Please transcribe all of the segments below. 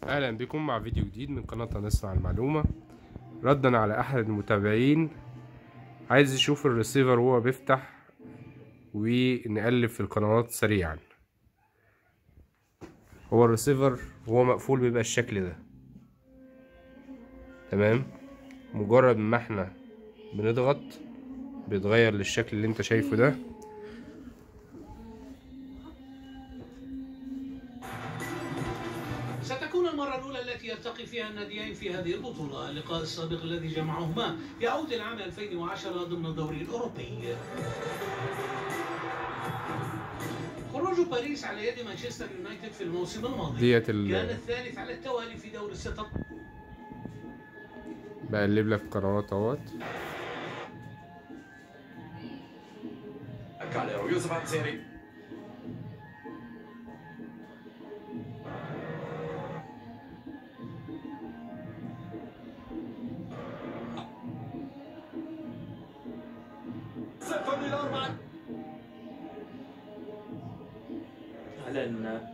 اهلا بكم مع فيديو جديد من قناة نصنع المعلومة ردا على احد المتابعين عايز يشوف الريسيفر وهو بيفتح ونقلب في القنوات سريعا هو الريسيفر وهو مقفول بيبقى الشكل ده تمام مجرد ما احنا بنضغط بيتغير للشكل اللي انت شايفه ده ستكون المرة الأولى التي يلتقي فيها الناديين في هذه البطولة، اللقاء السابق الذي جمعهما يعود العام 2010 ضمن الدوري الأوروبي. خروج باريس على يد مانشستر يونايتد في الموسم الماضي ديت ال- كان الثالث على التوالي في دور الستة بقلب لك قنوات اهوت كاليرو يوسف عسيري سيف ميلان مع اعلن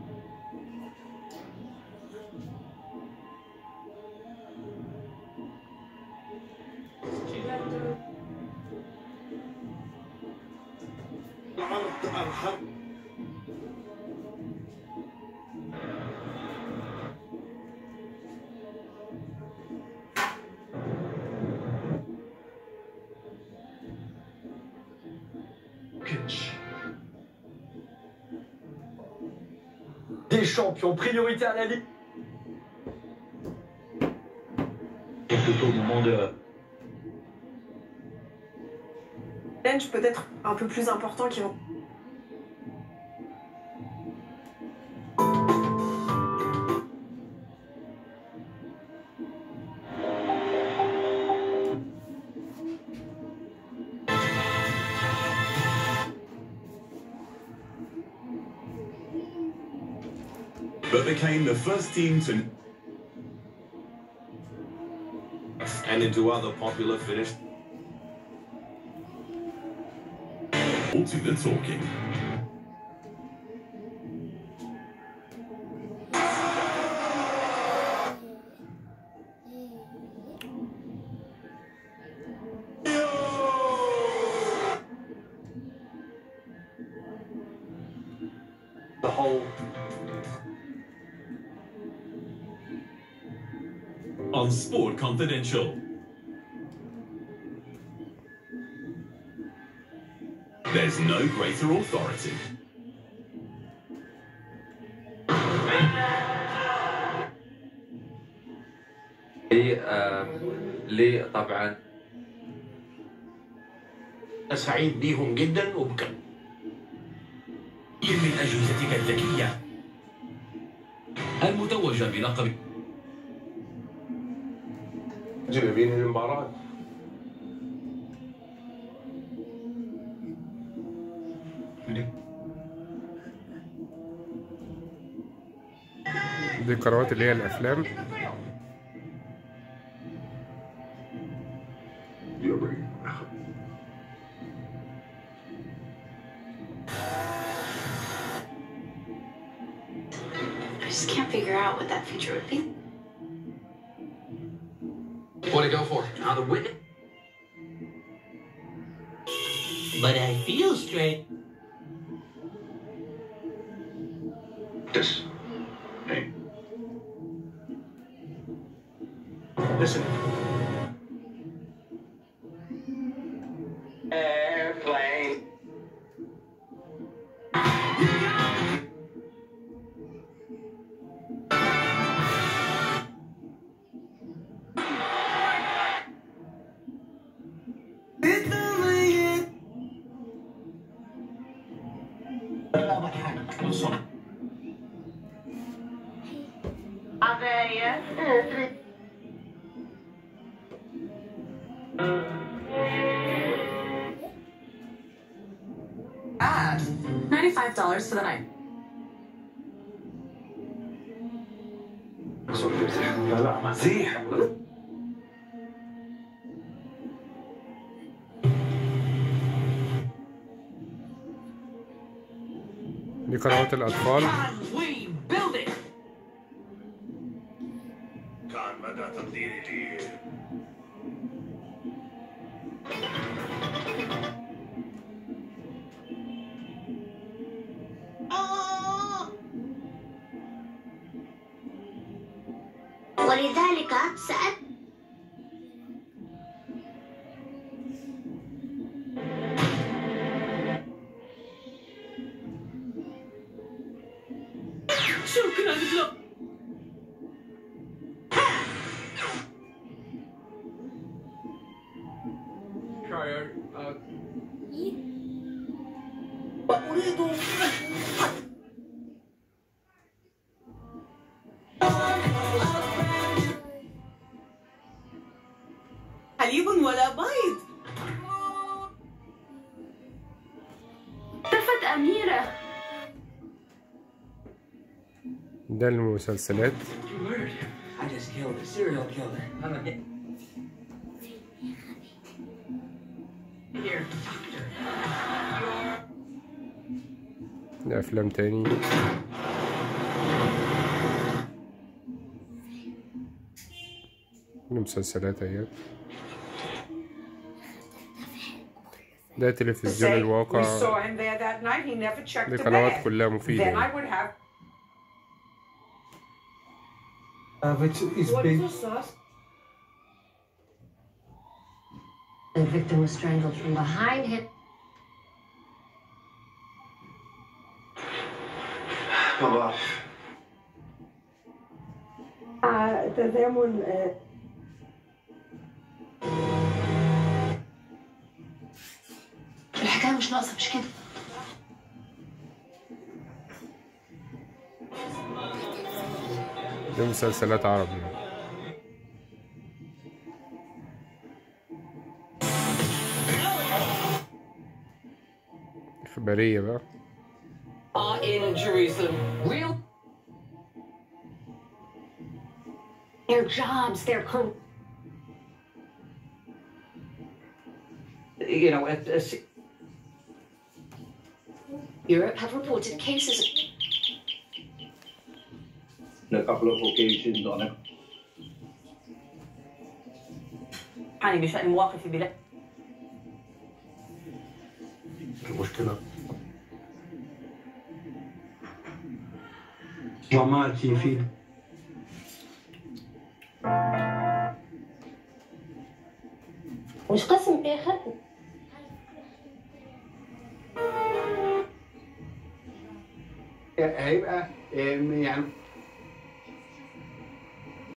العرض ارحم Kitsch. Des champions, priorité à la Ligue. C'est plutôt au moment de challenge peut-être un peu plus important qui vont. but became the first team to And into other popular Finnish. to the talking. the whole On Sport Confidential. There's no greater authority. لي آه، لي طبعا سعيد بيهم جدا وبكم من أجهزتك الذكية المتوجة بلقب جايبين المباراة دي القنوات اللي هي الافلام I just can't figure out what that feature would be. What to go for? on the witness. But I feel straight. This. Hey. Listen. Airplane. Ninety-five dollars for the night. لا لا مزيح دي قنوات الأطفال We build it. كان مدى تقديري لي ولذلك سأت شكرا له حليب ولا بيض اختفت أميرة ده المسلسلات I just killed a serial killer. I'm a hit. Here, doctor. ده افلام تاني المسلسلات اهي ده تلفزيون Say, we الواقع saw him there that night. He never checked دي the قنوات bed. كلها مفيدة Then I يعني. would have. Uh, but it's What big. is this sauce? The victim was strangled from behind him. ما بعرف تزامن الحكاية مش ناقصة مش كده دي مسلسلات عربي إخبارية بقى are in Jerusalem. Real. Their jobs, their career. You know, at, at, Europe have reported cases of a couple of occasions on it. يعني بشأن مواقف بلاد المشكلة Dramati film. مش قسم آخر هيبقى آم، يعني